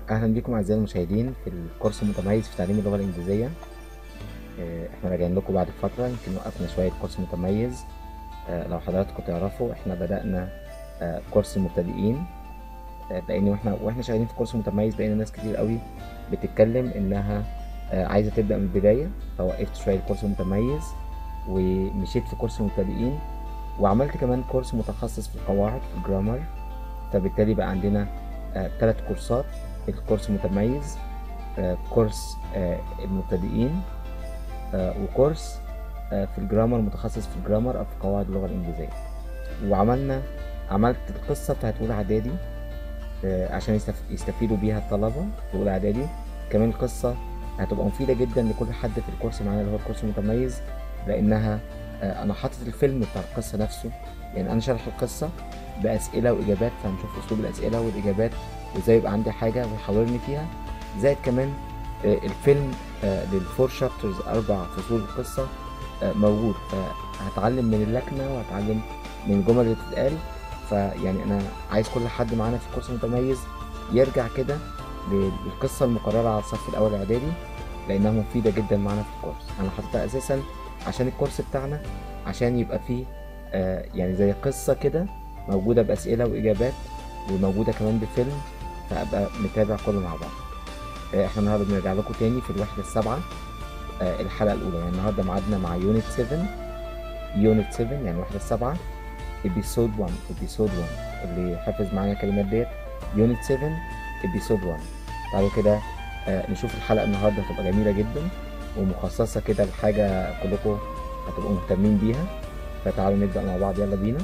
أهلا بكم أعزائي المشاهدين في الكورس المتميز في تعليم اللغة الإنجليزية آه، احنا راجعين لكم بعد فترة يمكن وقفنا شوية كورس متميز آه، لو حضراتكم تعرفوا احنا بدأنا آه، كورس المبتدئين آه، لأن واحنا واحنا شغالين في كورس متميز لقينا ناس كتير قوي بتتكلم إنها آه، عايزة تبدأ من البداية فوقفت شوية الكورس المتميز ومشيت في كورس المبتدئين وعملت كمان كورس متخصص في القواعد في الجرامر فبالتالي بقى عندنا ثلاث كورسات الكورس متميز آه، كورس آه، المبتدئين آه، وكورس آه، في الجرامر متخصص في الجرامر أو في قواعد اللغة الإنجليزية وعملنا عملت القصة بتاعت أولى إعدادي آه، عشان يستف- يستفيدوا بيها الطلبة في أولى إعدادي كمان القصة هتبقى مفيدة جدا لكل حد في الكورس معانا اللي هو الكورس المتميز لأنها آه، أنا حاطط الفيلم بتاع القصة نفسه يعني أنا شارح القصة بأسئلة وإجابات فهنشوف أسلوب الأسئلة والإجابات وإزاي يبقى عندي حاجة ويحاورني فيها زائد كمان آه، الفيلم آه، للفور شابترز أربع فصول القصة آه، موجود فهتعلم من اللكنة وهتعلم من الجمل اللي بتتقال فيعني أنا عايز كل حد معانا في الكورس المتميز يرجع كده للقصة المقررة على الصف الأول إعدادي لأنها مفيدة جدا معانا في الكورس أنا حاططها أساسا عشان الكورس بتاعنا عشان يبقى فيه آه، يعني زي قصة كده موجودة بأسئلة وإجابات وموجودة كمان بفيلم فأبقى متابع كله مع بعض آه، احنا النهارده بنرجع لكم تاني في الوحدة السابعة آه، الحلقة الأولى يعني النهارده ميعادنا مع يونت 7 يونت 7 يعني الوحدة السابعة ابيسود 1 ابيسود 1 اللي حافظ معانا الكلمات ديت يونت 7 ابيسود 1 تعالوا كده آه، نشوف الحلقة النهارده هتبقى جميلة جدا ومخصصة كده لحاجة كلكم هتبقوا مهتمين بيها فتعالوا نبدأ مع بعض يلا بينا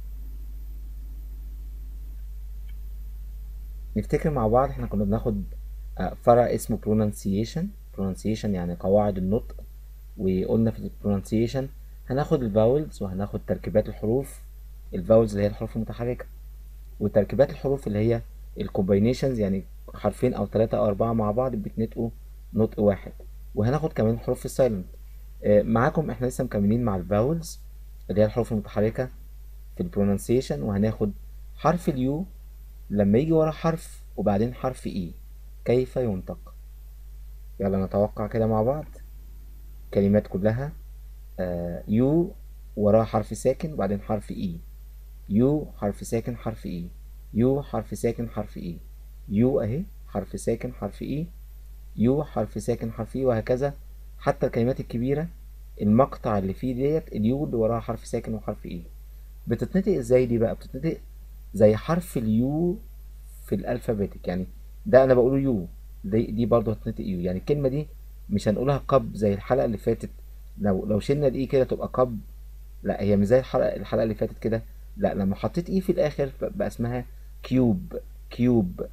نفتكر مع بعض احنا كنا بناخد آه، فرع اسمه pronunciation pronunciation يعني قواعد النطق وقلنا في pronunciation هناخد الفاولز وهناخد تركيبات الحروف الفاولز اللي هي الحروف المتحركة وتركيبات الحروف اللي هي الكومباينيشنز يعني حرفين او ثلاثة او اربعة مع بعض بيتنطقوا نطق واحد وهناخد كمان حروف السايلنت معاكم احنا لسه مكملين مع الفاولز اللي هي الحروف المتحركة في البرونانسيشن وهناخد حرف اليو لما يجي ورا حرف وبعدين حرف اي كيف ينطق يلا نتوقع كده مع بعض كلمات كلها آه يو وراها حرف ساكن وبعدين حرف اي يو حرف ساكن حرف اي يو حرف ساكن حرف اي يو اهي حرف ساكن حرف اي يو حرف ساكن حرف اي وهكذا حتى الكلمات الكبيرة المقطع اللي فيه ديت اليو اللي وراها حرف ساكن وحرف اي بتتنطق ازاي دي بقى بتتنطق زي حرف اليو في الالفابيتك يعني ده انا بقوله يو دي, دي برضه هتنطق يو يعني الكلمة دي مش هنقولها قب زي الحلقة اللي فاتت لو لو شلنا الاي كده تبقى قب لا هي مش زي الحلقة الحلقة اللي فاتت كده لا لما حطيت اي في الاخر بقى اسمها كيوب كيوب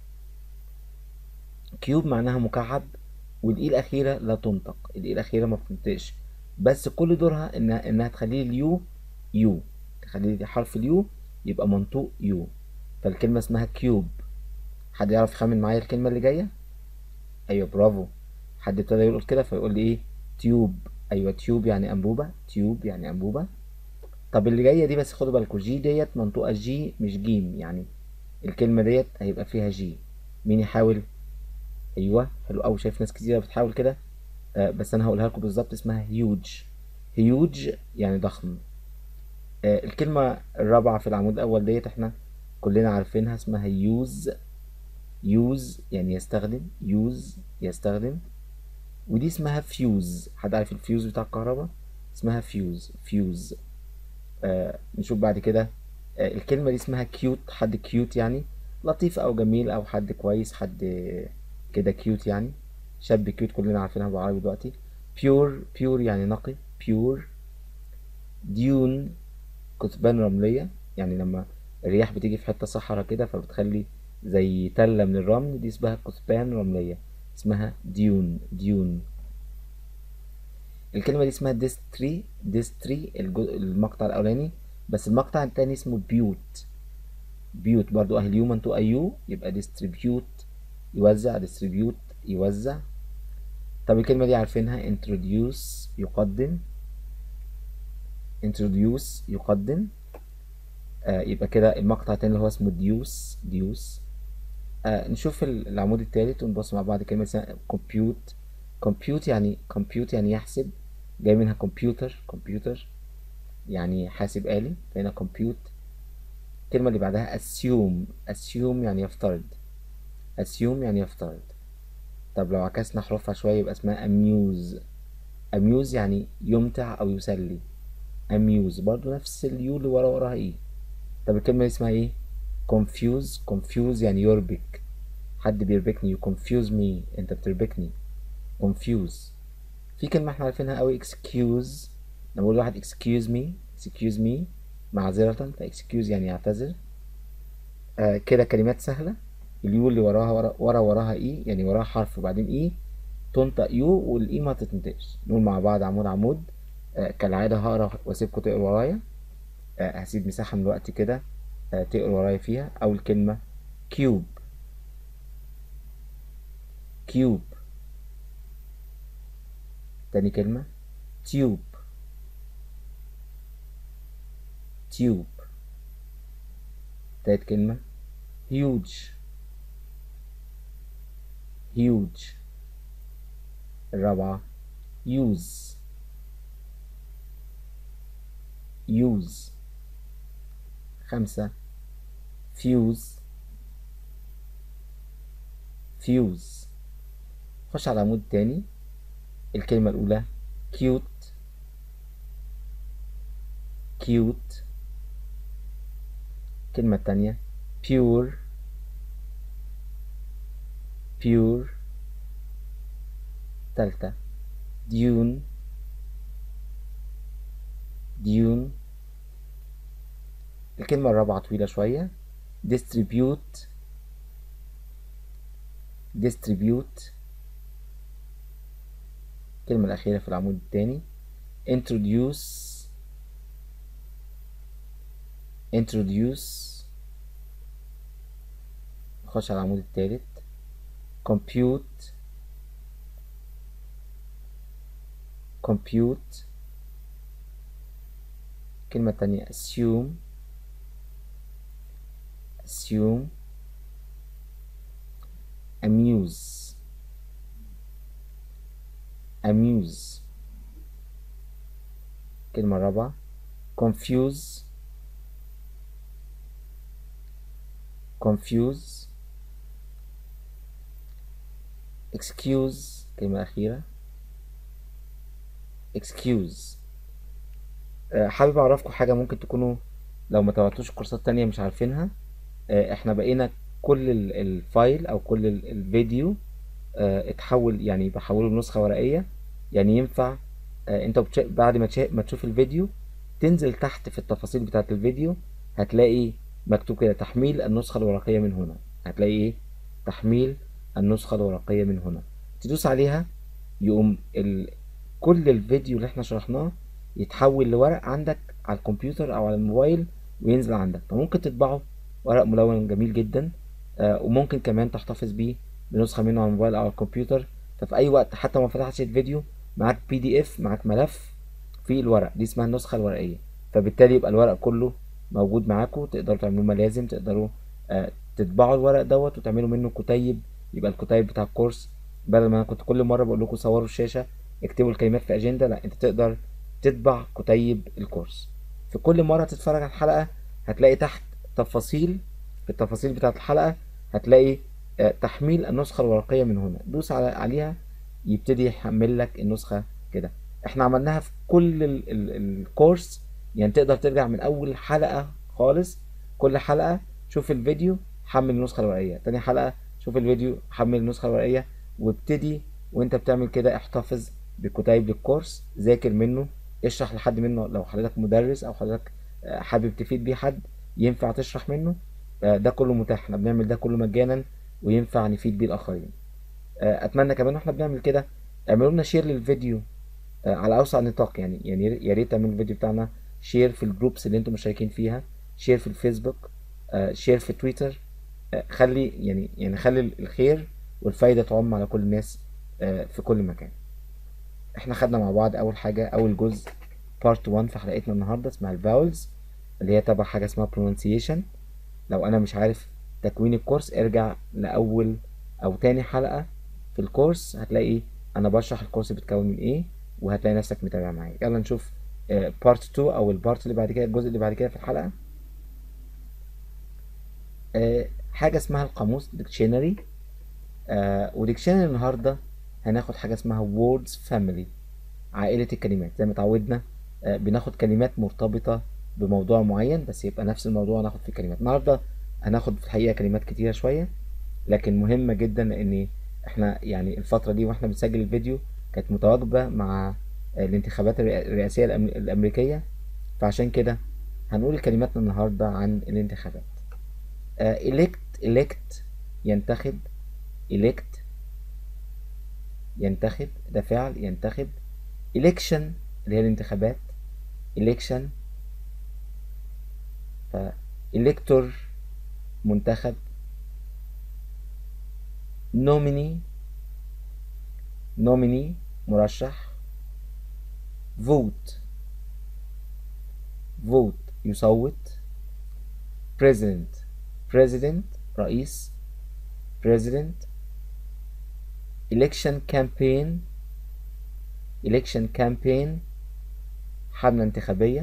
كيوب معناها مكعب والاي الاخيره لا تنطق الاي الاخيره ما بتنطقش بس كل دورها انها انها تخلي اليو يو تخلي لي حرف اليو يبقى منطوق يو فالكلمه اسمها كيوب حد يعرف يخمن معايا الكلمه اللي جايه ايوه برافو حد ابتدى يقول كده فيقول لي ايه تيوب ايوه تيوب يعني انبوبه تيوب يعني انبوبه طب اللي جايه دي بس خدوا بالكم جي ديت منطوقه جي مش جيم يعني الكلمه ديت هيبقى فيها جي مين يحاول ايوه حلو قوي شايف ناس كتيره بتحاول كده آه بس انا هقولها لكم بالظبط اسمها هيوج هيوج يعني ضخم آه الكلمه الرابعه في العمود الاول ديت احنا كلنا عارفينها اسمها يوز يوز يعني يستخدم يوز يستخدم ودي اسمها فيوز حد عارف الفيوز بتاع الكهرباء اسمها فيوز فيوز آه نشوف بعد كده آه الكلمة دي اسمها كيوت حد كيوت يعني لطيف أو جميل أو حد كويس حد كده كيوت يعني شاب كيوت كلنا عارفينها بالعربي دلوقتي بيور بيور يعني نقي بيور ديون كثبان رملية يعني لما الرياح بتيجي في حتة صحراء كده فبتخلي زي تلة من الرمل دي اسمها كثبان رملية اسمها ديون ديون الكلمة دي اسمها ديستري ديستري الجزء المقطع الأولاني بس المقطع التاني اسمه بيوت بيوت برضو أهل يو منطوق أيو يبقى ديستريبيوت يوزع ديستريبيوت يوزع طب الكلمة دي عارفينها introduce يقدم introduce يقدم آه يبقى كده المقطع التاني اللي هو اسمه ديوس ديوس آه نشوف ال- العمود الثالث ونبص مع بعض كلمة اسمها compute compute يعني compute يعني يحسب جاي منها كمبيوتر كمبيوتر يعني حاسب آلي فهنا compute الكلمة اللي بعدها assume assume يعني يفترض assume يعني يفترض طب لو عكسنا حروفها شوية يبقى اسمها amuse amuse يعني يمتع أو يسلي amuse برضو نفس اليو اللي ورا وراها ايه طب الكلمة دي اسمها ايه confuse confuse يعني يربك حد بيربكني you confuse me انت بتربكني confuse في كلمة احنا عارفينها قوي excuse لما بقول واحد excuse me excuse me معذرة ف excuse يعني يعتذر آه كده كلمات سهلة اليو اللي وراها ورا ورا وراها اي يعني وراها حرف وبعدين اي تنطق يو والاي ما تتنطقش نقول مع بعض عمود عمود آه كالعادة هقرا واسيبكم تقروا ورايا آه هسيب مساحة من الوقت كده آه تقروا ورايا فيها أول كلمة كيوب كيوب تاني كلمة تيوب تيوب تالت كلمة huge huge الرابعة use use خمسة fuse fuse خش على العمود التاني الكلمة الأولى cute cute الكلمة التانية pure pure تالتة dune dune الكلمة الرابعة طويلة شوية distribute distribute الكلمة الأخيرة في العمود التاني introduce introduce نخش على العمود التالت compute compute الكلمة التانية assume assume amuse amuse الكلمة الرابعة confuse confuse excuse الكلمة الأخيرة excuse آه، حابب أعرفكم حاجة ممكن تكونوا لو ما تابعتوش كورسات تانية مش عارفينها آه، احنا بقينا كل ال- الفايل أو كل ال- الفيديو آه، اتحول يعني بحوله لنسخة ورقية يعني ينفع آه، انت بتش... بعد ما, تش... ما تشوف الفيديو تنزل تحت في التفاصيل بتاعة الفيديو هتلاقي مكتوب كده تحميل النسخة الورقية من هنا هتلاقي ايه تحميل النسخة الورقية من هنا تدوس عليها يقوم ال... كل الفيديو اللي احنا شرحناه يتحول لورق عندك على الكمبيوتر او على الموبايل وينزل عندك فممكن تطبعه ورق ملون جميل جدا آه، وممكن كمان تحتفظ بيه بنسخة منه على الموبايل او على الكمبيوتر ففي اي وقت حتى ما فتحتش الفيديو معاك بي دي اف معاك ملف في الورق دي اسمها النسخة الورقية فبالتالي يبقى الورق كله موجود معاكم تقدروا تعملوا ملازم تقدروا آه، تطبعوا الورق دوت وتعملوا منه كتيب يبقى الكتيب بتاع الكورس بدل ما انا كنت كل مرة بقول لكم صوروا الشاشة اكتبوا الكلمات في اجندة لا انت تقدر تطبع كتيب الكورس في كل مرة تتفرج على الحلقة هتلاقي تحت تفاصيل في التفاصيل بتاعة الحلقة هتلاقي آه، تحميل النسخة الورقية من هنا دوس على عليها يبتدي يحمل لك النسخة كده احنا عملناها في كل ال ال الكورس يعني تقدر ترجع من اول حلقة خالص كل حلقة شوف الفيديو حمل النسخة الورقية تاني حلقة شوف الفيديو حمل النسخة الورقية وابتدي وانت بتعمل كده احتفظ بكتيب للكورس ذاكر منه اشرح لحد منه لو حضرتك مدرس او حضرتك آه، حابب تفيد بيه حد ينفع تشرح منه آه، ده كله متاح احنا بنعمل ده كله مجانا وينفع نفيد بيه الاخرين آه، اتمنى كمان واحنا بنعمل كده اعملوا لنا شير للفيديو آه، على اوسع نطاق يعني يعني يا ريت تعملوا الفيديو بتاعنا شير في الجروبس اللي انتم مشتركين فيها شير في الفيسبوك آه، شير في تويتر آه، خلي يعني يعني خلي الخير والفايدة تعم على كل الناس آه، في كل مكان احنا خدنا مع بعض اول حاجة اول جزء بارت 1 في حلقتنا النهاردة اسمها الفاولز اللي هي تبع حاجة اسمها pronunciation لو انا مش عارف تكوين الكورس ارجع لأول أو تاني حلقة في الكورس هتلاقي أنا بشرح الكورس بيتكون من إيه وهتلاقي نفسك متابع معايا يلا نشوف بارت 2 أو البارت اللي بعد كده الجزء اللي بعد كده في الحلقة آه، حاجة اسمها القاموس ديكشنري وديكشنري النهاردة هناخد حاجة اسمها words family عائلة الكلمات زي ما اتعودنا آه، بناخد كلمات مرتبطة بموضوع معين بس يبقى نفس الموضوع ناخد فيه كلمات النهاردة هناخد في الحقيقة كلمات كتيرة شوية لكن مهمة جدا لأن احنا يعني الفترة دي واحنا بنسجل الفيديو كانت متواجبة مع آه، الانتخابات الرئ- الرئاسية الأم- الأمريكية فعشان كده هنقول كلماتنا النهاردة عن الانتخابات آه، elect elect ينتخب elect ينتخب ده فعل ينتخب election اللي هي الانتخابات election ف elector منتخب nominee nominee مرشح vote vote يصوت president president رئيس president election campaign election campaign حملة انتخابية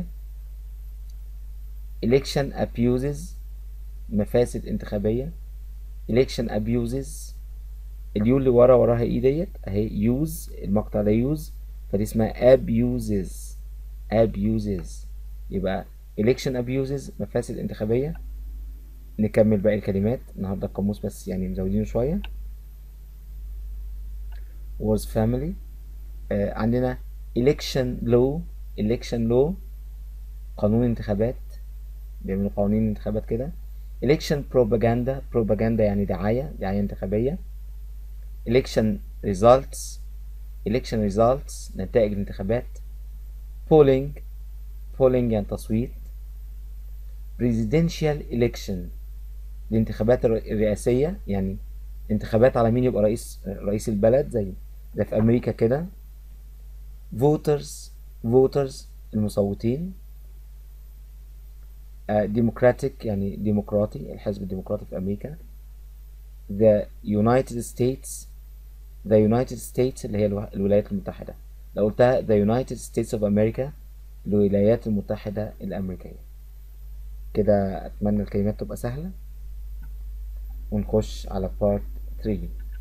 election abuses مفاسد انتخابية election abuses اليو اللي ورا وراها ايه ديت اهي يوز المقطع ده يوز فدي اسمها abuses abuses يبقى election abuses مفاسد انتخابية نكمل باقي الكلمات النهاردة القاموس بس يعني مزودينه شوية was family آه عندنا election law election law قانون انتخابات بيعملوا قوانين انتخابات كده election propaganda propaganda يعني دعاية دعاية انتخابية election results election results نتائج الانتخابات polling polling يعني تصويت presidential election الانتخابات الر- الرئاسية يعني انتخابات على مين يبقى رئيس رئيس البلد زي زي في أمريكا كده voters voters المصوتين آه، democratic يعني ديمقراطي الحزب الديمقراطي في أمريكا the United States the United States اللي هي الو- الولايات المتحدة لو قلتها the United States of America الولايات المتحدة الأمريكية كده أتمنى الكلمات تبقى سهلة ونخش على part 3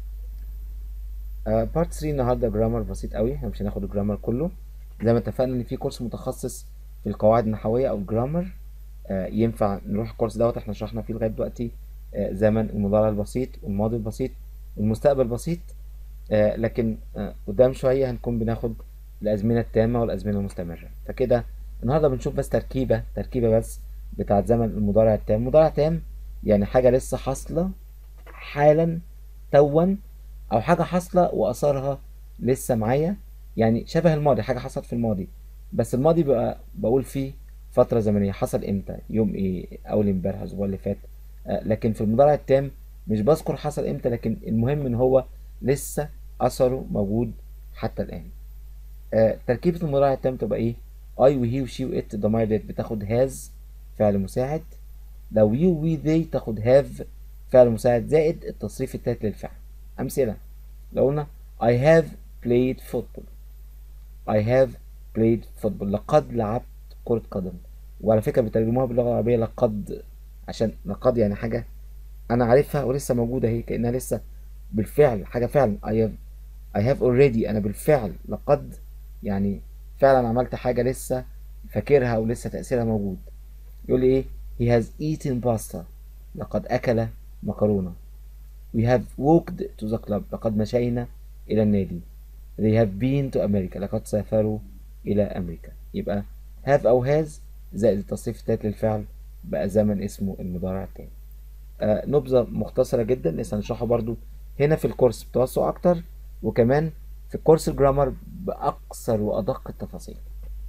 بارت 3 النهارده جرامر بسيط قوي احنا مش هناخد الجرامر كله زي ما اتفقنا ان في كورس متخصص في القواعد النحويه او الجرامر آه، ينفع نروح الكورس دوت احنا شرحنا فيه لغايه دلوقتي آه، زمن المضارع البسيط والماضي البسيط والمستقبل البسيط آه، لكن آه، قدام شويه هنكون بناخد الازمنه التامه والازمنه المستمره فكده النهارده بنشوف بس تركيبه تركيبه بس بتاعت زمن المضارع التام مضارع تام يعني حاجه لسه حاصله حالا توا او حاجه حاصله واثرها لسه معايا يعني شبه الماضي حاجه حصلت في الماضي بس الماضي بقى بقول فيه فتره زمنيه حصل امتى يوم ايه اول امبارح الاسبوع اللي فات آه، لكن في المضارع التام مش بذكر حصل امتى لكن المهم ان هو لسه اثره موجود حتى الان آه، تركيبه المضارع التام تبقى ايه اي وهي وشي وات الضمائر ديت بتاخد هاز فعل مساعد لو يو وي ذي تاخد هاف فعل مساعد زائد التصريف التالت للفعل أمثلة لو قلنا I have played football I have played football لقد لعبت كرة قدم وعلى فكرة بيترجموها باللغة العربية لقد عشان لقد يعني حاجة أنا عارفها ولسه موجودة هي كأنها لسه بالفعل حاجة فعلا I have I have already أنا بالفعل لقد يعني فعلا عملت حاجة لسه فاكرها ولسه تأثيرها موجود يقول لي إيه he has eaten pasta لقد أكل مكرونة We have walked to the club لقد مشينا إلى النادي They have been to America لقد سافروا إلى أمريكا يبقى have أو has زائد التصريف التالت للفعل بقى زمن اسمه المضارع التاني آه نبذة مختصرة جدا لسه هنشرحها برضو هنا في الكورس بتوسع أكتر وكمان في كورس الجرامر بأقصر وأدق التفاصيل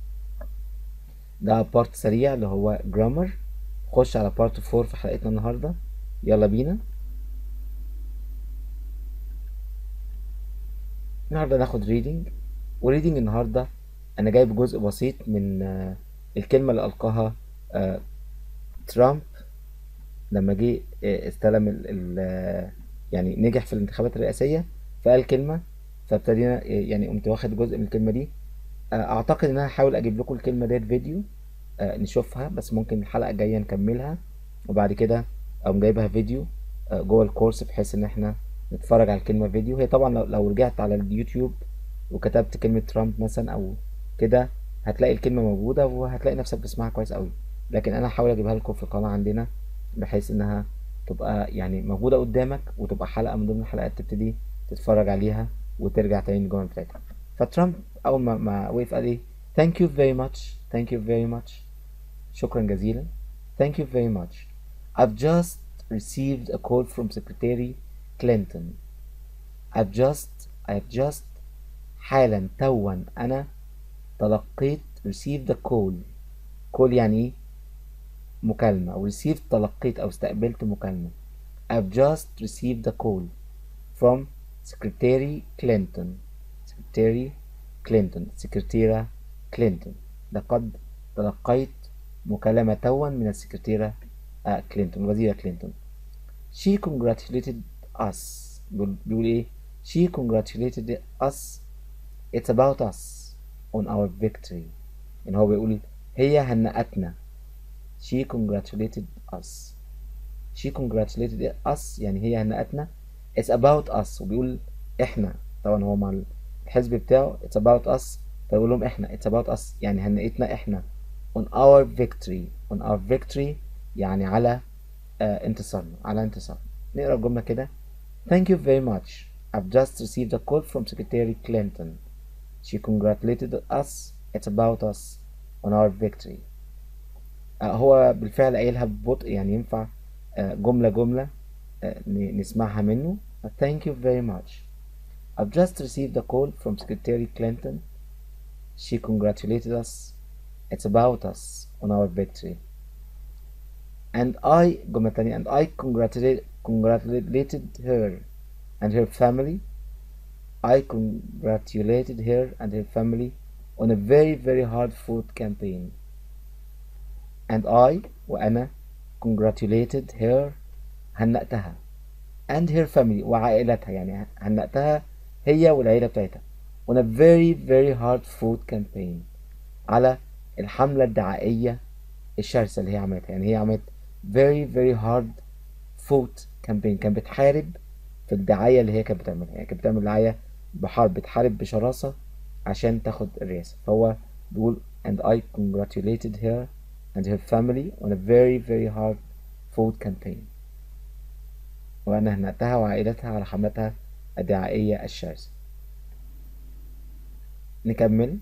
ده بارت سريع اللي هو جرامر خش على بارت 4 في حلقتنا النهاردة يلا بينا النهارده ناخد ريدنج وريدنج النهارده انا جايب جزء بسيط من آه، الكلمه اللي القاها آه، ترامب لما جه آه، استلم ال ال يعني نجح في الانتخابات الرئاسية فقال كلمة فابتدينا آه، يعني قمت واخد جزء من الكلمة دي آه، اعتقد ان انا هحاول اجيب لكم الكلمة ديت فيديو آه، نشوفها بس ممكن الحلقة الجاية نكملها وبعد كده اقوم جايبها فيديو آه، جوه الكورس بحيث ان احنا نتفرج على الكلمة فيديو هي طبعا لو, لو رجعت على اليوتيوب وكتبت كلمة ترامب مثلا او كده هتلاقي الكلمة موجودة وهتلاقي نفسك بتسمعها كويس قوي لكن انا هحاول اجيبها لكم في القناة عندنا بحيث انها تبقى يعني موجودة قدامك وتبقى حلقة من ضمن الحلقات تبتدي تتفرج عليها وترجع تاني الجمل بتاعتها فترامب اول ما ما وقف قال ايه thank you very much thank you very much شكرا جزيلا thank you very much I've just received a call from Secretary Clinton I've just I've just حالا توا أنا تلقيت received a call call يعني إيه؟ مكالمة أو received تلقيت أو استقبلت مكالمة I've just received a call from Secretary Clinton Secretary Clinton سكرتيرة كلينتون لقد تلقيت مكالمة توا من السكرتيرة آه، كلينتون وزيرة كلينتون She congratulated us بيقول بيقول ايه She congratulated us It's about us on our victory يعني هو بيقول هي هنأتنا She congratulated us She congratulated us يعني هي هنأتنا It's about us وبيقول احنا طبعا هو مع الحزب بتاعه It's about us فيقول لهم احنا It's about us يعني هنأتنا احنا on our victory on our victory يعني على آه انتصارنا على انتصارنا نقرا الجملة كده Thank you very much I've just received a call from Secretary Clinton She congratulated us It's about us on our victory آه هو بالفعل قايلها ببطء يعني ينفع آه جملة جملة آه ن- نسمعها منه Thank you very much I've just received a call from Secretary Clinton She congratulated us It's about us on our victory and I جملة تانية and I congratulate, congratulated her and her family I congratulated her and her family on a very very hard fought campaign and I وأنا congratulated her هنأتها and her family وعائلتها يعني هنأتها هي والعيلة بتاعتها on a very very hard fought campaign على الحملة الدعائية الشرسة اللي هي عملتها يعني هي عملت very very hard fought campaign كانت بتحارب في الدعاية اللي هي كانت بتعملها يعني كانت بتعمل دعاية بحرب بتحارب بشراسة عشان تاخد الرئاسة فهو بيقول and I congratulated her and her family on a very very hard fought campaign وأنا هنأتها وعائلتها على حملتها الدعائية الشرسة نكمل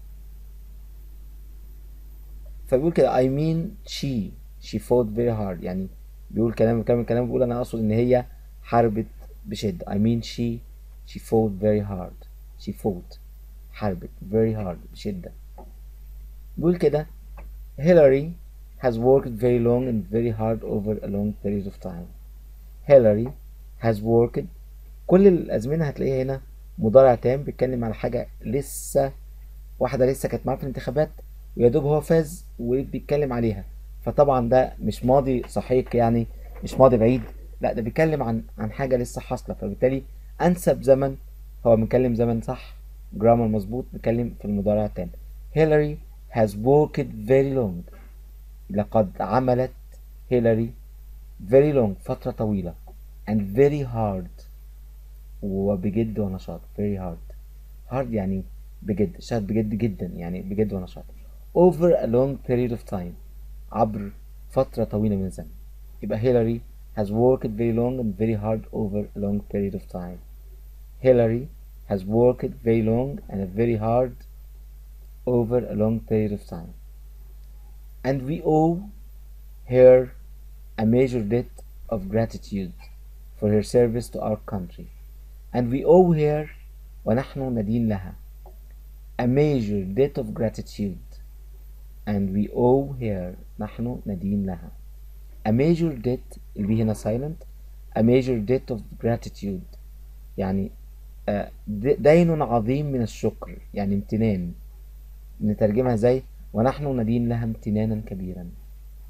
فبيقول كده I mean she she fought very hard يعني بيقول كلام كلام كلام بيقول أنا أقصد إن هي حاربت بشدة I mean she she fought very hard she fought حاربت very hard بشدة بيقول كده Hillary has worked very long and very hard over a long period of time Hillary has worked كل الأزمنة هتلاقيها هنا مضارع تام بيتكلم على حاجة لسه واحدة لسه كانت معاه في الانتخابات ويا دوب هو فاز وبيتكلم عليها فطبعا ده مش ماضي صحيح يعني مش ماضي بعيد لا ده بيتكلم عن عن حاجة لسه حاصلة فبالتالي أنسب زمن هو بيتكلم زمن صح جرامر مظبوط بيتكلم في المضارع التام هيلاري has worked very long لقد عملت هيلاري very long فترة طويلة and very hard وبجد ونشاط very hard hard يعني بجد اشتغلت بجد جدا يعني بجد ونشاط over a long period of time عبر فترة طويلة من الزمن يبقى هيلاري has worked very long and very hard over a long period of time Hillary has worked very long and very hard over a long period of time and we owe her a major debt of gratitude for her service to our country and we owe her ونحن ندين لها a major debt of gratitude and we owe her نحن ندين لها a major debt اللي بيه هنا silent a major debt of gratitude يعني آه، د- دين عظيم من الشكر يعني امتنان نترجمها زي ونحن ندين لها امتنانا كبيرا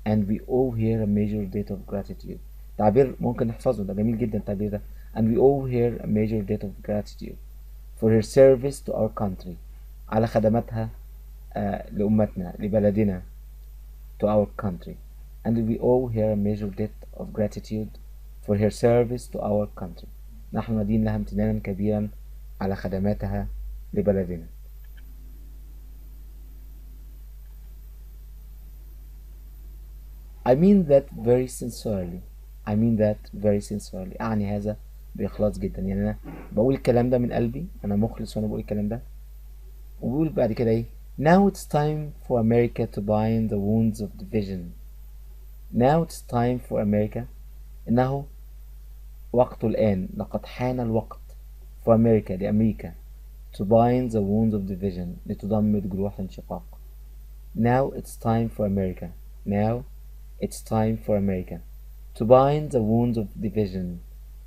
and we owe her a major debt of gratitude تعبير ممكن نحفظه ده جميل جدا التعبير ده and we owe her a major debt of gratitude for her service to our country على خدماتها آه لأمتنا لبلدنا to our country and we owe her a major debt of gratitude for her service to our country نحن ندين لها امتنانا كبيرا على خدماتها لبلدنا I mean that very sincerely I mean that very sincerely أعني هذا بإخلاص جدا يعني أنا بقول الكلام ده من قلبي أنا مخلص وأنا بقول الكلام ده وبقول بعد كده إيه Now it's time for America to bind the wounds of division Now it's time for America إنه وقت الآن لقد حان الوقت for America لأمريكا to bind the wounds of division لتضمد جروح الانشقاق Now it's time for America Now it's time for America to bind the wounds of division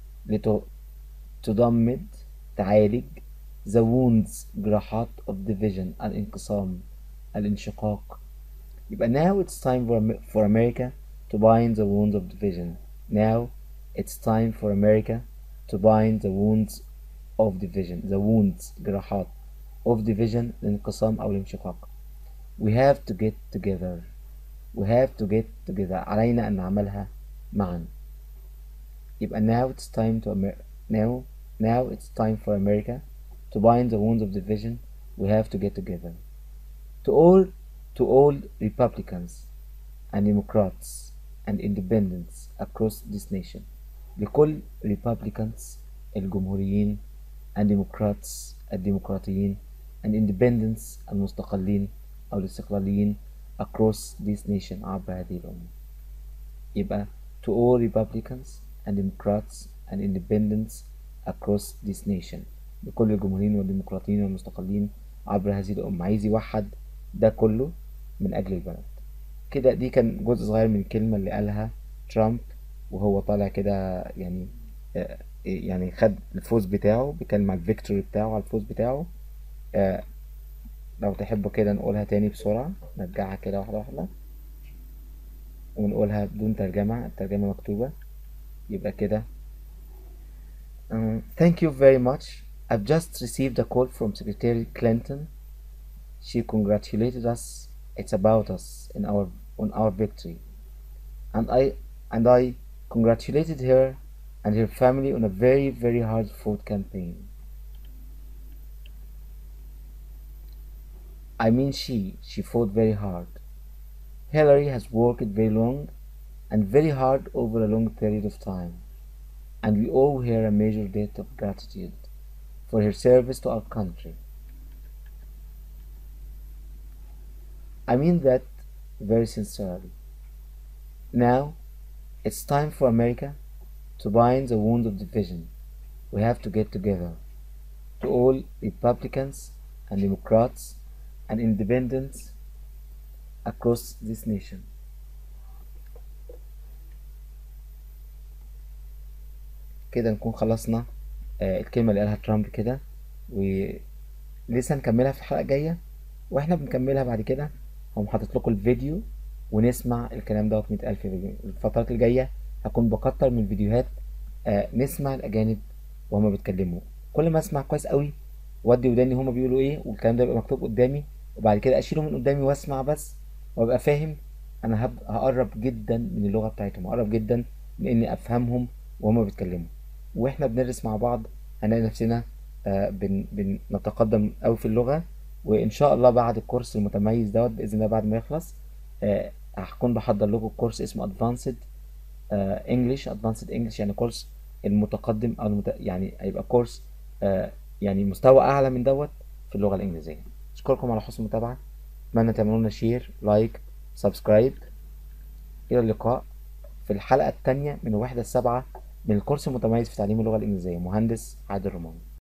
لتضمد تعالج the wounds جراحات of division الانقسام الانشقاق يبقى now it's time for, for America to bind the wounds of division now it's time for America to bind the wounds of division the wounds جراحات of division الانقسام أو الانشقاق we have to get together we have to get together علينا أن نعملها معا يبقى now it's time to Amer now now it's time for America to bind the wounds of division we have to get together to all to all Republicans and Democrats and independents across this nation لكل Republicans الجمهوريين and Democrats الديمقراطيين and independents المستقلين أو الاستقلاليين across this nation عبر هذه الأمة يبقى to all Republicans and Democrats and independents across this nation لكل الجمهوريين والديمقراطيين والمستقلين عبر هذه الأمة عايز يوحد ده كله من أجل البلد كده دي كان جزء صغير من الكلمة اللي قالها ترامب وهو طالع كده يعني يعني خد الفوز بتاعه بيتكلم على الفيكتوري بتاعه على الفوز بتاعه آه لو تحبوا كده نقولها تاني بسرعة نرجعها كده واحدة واحدة ونقولها بدون ترجمة الترجمة مكتوبة يبقى كده um, Thank you very much I've just received a call from Secretary Clinton she congratulated us it's about us in our on our victory and I and I congratulated her and her family on a very very hard fought campaign I mean she, she fought very hard. Hillary has worked very long and very hard over a long period of time, and we owe her a major debt of gratitude for her service to our country. I mean that very sincerely. Now, it's time for America to bind the wound of division. We have to get together. To all Republicans and Democrats and independents across this nation. كده نكون خلصنا آه الكلمة اللي قالها ترامب كده ولسه نكملها في الحلقة الجاية واحنا بنكملها بعد كده هقوم حاطط لكم الفيديو ونسمع الكلام دوت مئة ألف فيديو الفترات الجاية هكون بكتر من الفيديوهات آه نسمع الأجانب وهما بيتكلموا كل ما أسمع كويس قوي ودي وداني هما بيقولوا ايه والكلام ده يبقى مكتوب قدامي وبعد كده اشيله من قدامي واسمع بس وابقى فاهم انا هب... هقرب جدا من اللغه بتاعتهم هقرب جدا من اني افهمهم وهما بيتكلموا واحنا بندرس مع بعض هنلاقي نفسنا آه بن... بنتقدم قوي في اللغه وان شاء الله بعد الكورس المتميز دوت باذن الله بعد ما يخلص آه هكون بحضر لكم كورس اسمه ادفانسد انجلش ادفانسد انجلش يعني كورس المتقدم او المت... يعني هيبقى كورس آه يعني مستوى اعلى من دوت في اللغه الانجليزيه اشكركم على حسن المتابعه اتمنى تعملوا لنا شير لايك سبسكرايب الى اللقاء في الحلقه الثانيه من الوحده السابعه من الكورس المتميز في تعليم اللغه الانجليزيه مهندس عادل رمان